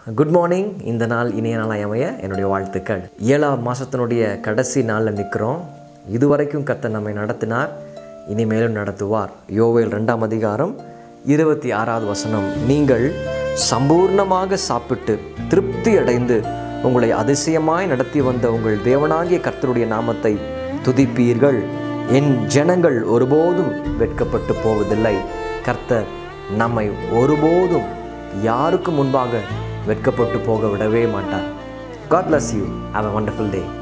good morning இந்த நாள் இனிய நாளாய் அமைய என்னுடைய வாழ்த்துக்கள் ஏழாம் மாதத்தினுடைய கடைசி நாளில் நிற்கிறோம் இதுவரைக்கும் கர்த்தர் நம்மை நடத்தினார் இனிமேலும் நடத்துவார் யோவேல் ரெண்டாம் அதிகாரம் இருபத்தி ஆறாவது வசனம் நீங்கள் சம்பூர்ணமாக சாப்பிட்டு திருப்தி அடைந்து உங்களை அதிசயமாய் நடத்தி வந்த உங்கள் தேவனாகிய கர்த்தருடைய நாமத்தை துதிப்பீர்கள் என் ஜனங்கள் ஒருபோதும் வெட்கப்பட்டு போவதில்லை கர்த்தர் நம்மை ஒருபோதும் யாருக்கு முன்பாக வெட்கப்பட்டு போக விடவே மாட்டார் God bless you have a wonderful day